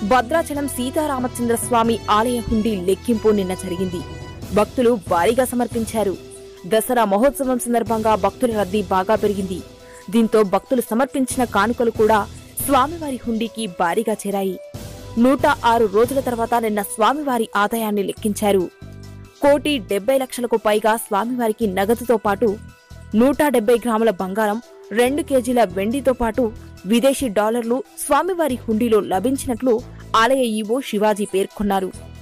భద్రాచలం సీతారామచంద్ర స్వామి ఆలయ హుండీ లెక్కింపు నిన్న జరిగింది భక్తులు భారీగా సమర్పించారు దసరా మహోత్సవం సందర్భంగా భక్తుల రద్దీ బాగా పెరిగింది దీంతో భక్తులు సమర్పించిన కానుకలు కూడా స్వామివారి హుండీకి భారీగా చేరాయి నూట ఆరు రోజుల తర్వాత నిన్న స్వామివారి ఆదాయాన్ని లెక్కించారు కోటి డెబ్బై లక్షలకు పైగా స్వామివారికి నగదుతో పాటు నూట డెబ్బై గ్రాముల బంగారం రెండు కేజీల వెండితో పాటు విదేశీ డాలర్లు స్వామివారి హుండీలో లభించినట్లు ఆలయ ఈవో శివాజీ పేర్కొన్నారు